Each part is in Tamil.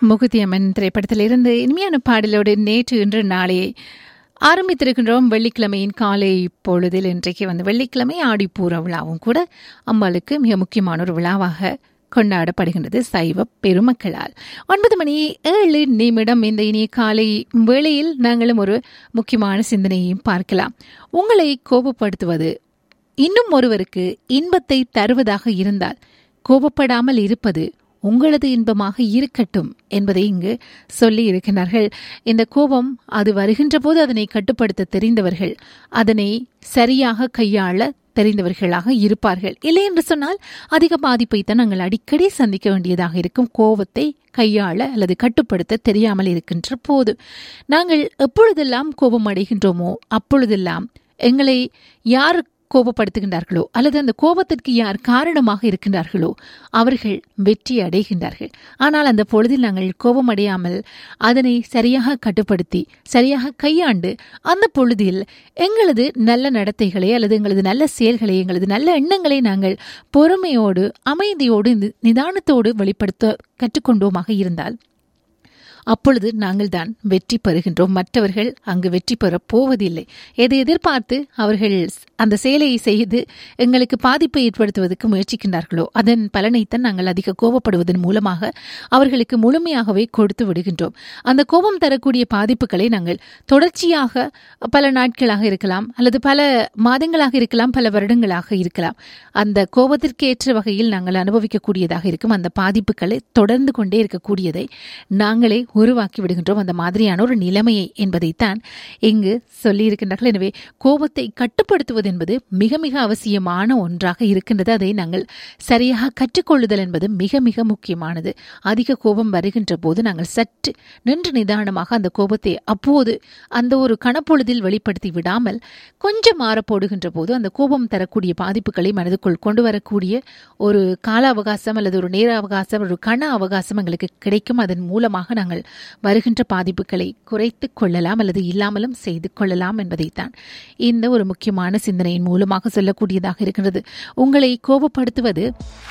முகுதியம்மன் திரைப்படத்திலிருந்து இனிமையான பாடலோடு நேற்று இன்று நாளே ஆரம்பித்திருக்கின்றோம் வெள்ளிக்கிழமையின் காலை பொழுதில் இன்றைக்கு வந்து வெள்ளிக்கிழமை ஆடிப்பூர விழாவும் கூட அம்பாளுக்கு மிக முக்கியமான ஒரு விழாவாக கொண்டாடப்படுகின்றது சைவ பெருமக்களால் ஒன்பது மணி ஏழு நிமிடம் இந்த இனிய காலை வேளையில் நாங்களும் ஒரு முக்கியமான சிந்தனையையும் பார்க்கலாம் உங்களை கோபப்படுத்துவது இன்னும் ஒருவருக்கு இன்பத்தை தருவதாக இருந்தால் கோபப்படாமல் இருப்பது உங்களது இன்பமாக இருக்கட்டும் என்பதை இங்கு சொல்லி இருக்கின்றார்கள் இந்த கோபம் அது வருகின்ற போது அதனை கட்டுப்படுத்த தெரிந்தவர்கள் அதனை சரியாக கையாள தெரிந்தவர்களாக இருப்பார்கள் இல்லை என்று சொன்னால் அதிக பாதிப்பை தான் நாங்கள் அடிக்கடி சந்திக்க வேண்டியதாக இருக்கும் கோபத்தை கையாள அல்லது கட்டுப்படுத்த தெரியாமல் இருக்கின்ற போது நாங்கள் எப்பொழுதெல்லாம் கோபம் அடைகின்றோமோ அப்பொழுதெல்லாம் எங்களை யார் கோபப்படுத்துகின்றார்களோ அல்லது அந்த கோபத்திற்கு யார் காரணமாக இருக்கின்றார்களோ அவர்கள் வெற்றி அடைகின்றார்கள் ஆனால் அந்த பொழுதில் நாங்கள் கோபம் அடையாமல் அதனை சரியாக கட்டுப்படுத்தி சரியாக கையாண்டு அந்த பொழுதில் எங்களது நல்ல நடத்தைகளை அல்லது எங்களது நல்ல செயல்களை எங்களது நல்ல எண்ணங்களை நாங்கள் பொறுமையோடு அமைதியோடு நிதானத்தோடு வெளிப்படுத்த கற்றுக்கொண்டோமாக இருந்தால் அப்பொழுது நாங்கள் தான் வெற்றி பெறுகின்றோம் மற்றவர்கள் அங்கு வெற்றி பெறப் போவதில்லை எதை எதிர்பார்த்து அவர்கள் அந்த செயலையை செய்து எங்களுக்கு பாதிப்பை ஏற்படுத்துவதற்கு முயற்சிக்கின்றார்களோ அதன் பலனைத்தான் நாங்கள் அதிக கோபப்படுவதன் மூலமாக அவர்களுக்கு முழுமையாகவே கொடுத்து விடுகின்றோம் அந்த கோபம் தரக்கூடிய பாதிப்புகளை நாங்கள் தொடர்ச்சியாக பல நாட்களாக இருக்கலாம் அல்லது பல மாதங்களாக இருக்கலாம் பல வருடங்களாக இருக்கலாம் அந்த கோபத்திற்கு ஏற்ற வகையில் நாங்கள் அனுபவிக்கக்கூடியதாக இருக்கும் அந்த பாதிப்புகளை தொடர்ந்து கொண்டே இருக்கக்கூடியதை நாங்களே உருவாக்கி விடுகின்றோம் அந்த மாதிரியான ஒரு நிலைமையை என்பதைத்தான் இங்கு சொல்லியிருக்கின்றார்கள் எனவே கோபத்தை கட்டுப்படுத்துவது என்பது மிக மிக அவசியமான ஒன்றாக இருக்கின்றது அதை நாங்கள் சரியாக கற்றுக்கொள்ளுதல் என்பது மிக மிக முக்கியமானது அதிக கோபம் வருகின்ற போது நாங்கள் சற்று நின்று நிதானமாக அந்த கோபத்தை அப்போது அந்த ஒரு கணப்பொழுதில் வெளிப்படுத்தி விடாமல் கொஞ்சம் மாறப்போடுகின்ற போது அந்த கோபம் தரக்கூடிய பாதிப்புகளை மனதுக்குள் கொண்டு வரக்கூடிய ஒரு கால அவகாசம் அல்லது ஒரு நேர அவகாசம் ஒரு கண அவகாசம் எங்களுக்கு கிடைக்கும் அதன் மூலமாக நாங்கள் வருகின்ற பாதிப்புகளை குறைத்து கொள்ளலாம் அல்லது இல்லாமலும் செய்து கொள்ளலாம் என்பதைத்தான் இந்த ஒரு முக்கியமான சிந்தனையின் மூலமாக சொல்லக்கூடியதாக இருக்கின்றது உங்களை கோபப்படுத்துவது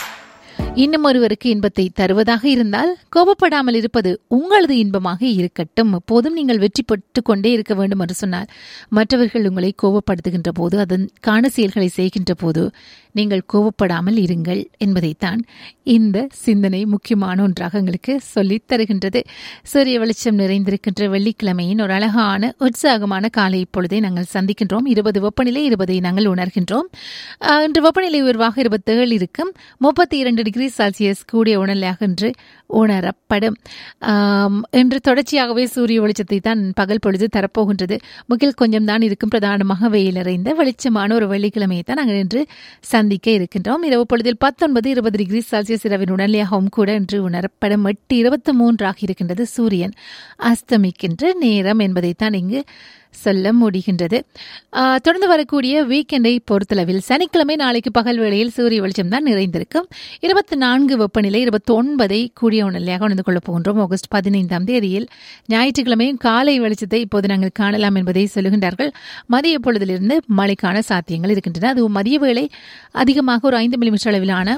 இன்னும் ஒருவருக்கு இன்பத்தை தருவதாக இருந்தால் கோபப்படாமல் இருப்பது உங்களது இன்பமாக இருக்கட்டும் எப்போதும் நீங்கள் வெற்றி பெற்று கொண்டே இருக்க வேண்டும் என்று சொன்னால் மற்றவர்கள் உங்களை கோபப்படுத்துகின்ற போது அதற்கான செயல்களை செய்கின்ற போது நீங்கள் கோபப்படாமல் இருங்கள் என்பதைத்தான் இந்த சிந்தனை முக்கியமான ஒன்றாக எங்களுக்கு சொல்லித் தருகின்றது சூரிய வெளிச்சம் நிறைந்திருக்கின்ற வெள்ளிக்கிழமையின் ஒரு அழகான உற்சாகமான காலை இப்பொழுதை நாங்கள் சந்திக்கின்றோம் இருபது வெப்பநிலை இருபதை நாங்கள் உணர்கின்றோம் இன்று வெப்பநிலை உயர்வாக இருபத்தேழு இருக்கும் முப்பத்தி இரண்டு டிகிரி செல்சியஸ் கூடிய உணர்நிலையாக இன்று உணரப்படும் இன்று தொடர்ச்சியாகவே சூரிய வெளிச்சத்தை தான் பகல் பொழுது தரப்போகின்றது முகில் கொஞ்சம் தான் இருக்கும் பிரதானமாக வெயில் நிறைந்த வெளிச்சமான ஒரு வெள்ளிக்கிழமையை தான் நாங்கள் இன்று சந்திக்க இருக்கின்றோம் இரவு பொழுதில் பத்தொன்பது இருபது டிகிரி செல்சியஸ் இரவின் உணர்நிலையாகவும் கூட இன்று உணரப்படும் எட்டு இருபத்தி மூன்றாக இருக்கின்றது சூரியன் அஸ்தமிக்கின்ற நேரம் என்பதைத்தான் இங்கு சொல்ல முடிகின்றது தொடர்ந்து வரக்கூடிய வீக்கெண்டை பொறுத்தளவில் சனிக்கிழமை நாளைக்கு பகல் வேளையில் சூரிய வெளிச்சம் தான் நிறைந்திருக்கும் இருபத்தி நான்கு வெப்பநிலை இருபத்தி ஒன்பதை கூடிய உணர்நிலையாக உணர்ந்து கொள்ளப் போகின்றோம் ஆகஸ்ட் பதினைந்தாம் தேதியில் ஞாயிற்றுக்கிழமையும் காலை வெளிச்சத்தை இப்போது நாங்கள் காணலாம் என்பதை சொல்லுகின்றார்கள் மதிய பொழுதிலிருந்து மழைக்கான சாத்தியங்கள் இருக்கின்றன அதுவும் மதிய வேளை அதிகமாக ஒரு ஐந்து மில்லிமீட்டர் அளவிலான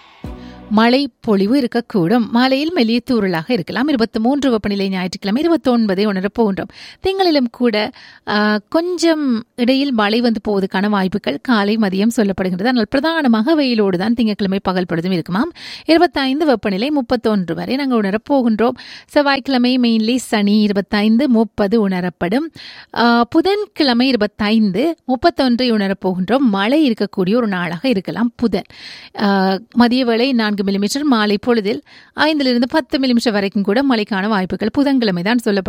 மழை பொழிவு இருக்கக்கூடும் மாலையில் மெல்லிய தூரலாக இருக்கலாம் இருபத்தி மூன்று வெப்பநிலை ஞாயிற்றுக்கிழமை இருபத்தி ஒன்பதை உணரப்போகின்றோம் திங்களிலும் கூட கொஞ்சம் இடையில் மழை வந்து போவதற்கான வாய்ப்புகள் காலை மதியம் சொல்லப்படுகின்றது ஆனால் பிரதானமாக வெயிலோடு தான் திங்கட்கிழமை பகல் பொழுதும் இருக்குமாம் இருபத்தைந்து வெப்பநிலை முப்பத்தொன்று வரை நாங்கள் உணரப்போகின்றோம் செவ்வாய்க்கிழமை மெயின்லி சனி இருபத்தைந்து முப்பது உணரப்படும் புதன்கிழமை இருபத்தைந்து முப்பத்தொன்றை உணரப்போகின்றோம் மழை இருக்கக்கூடிய ஒரு நாளாக இருக்கலாம் புதன் மதிய வேளை நான்கு மில்லிமீட்டர் மாலை பொழுதில் ஐந்திலிருந்து பத்து மில்லிமீட்டர் வரைக்கும் கூட மழைக்கான வாய்ப்புகள் புதன்கிழமை தான் சொல்லப்படும்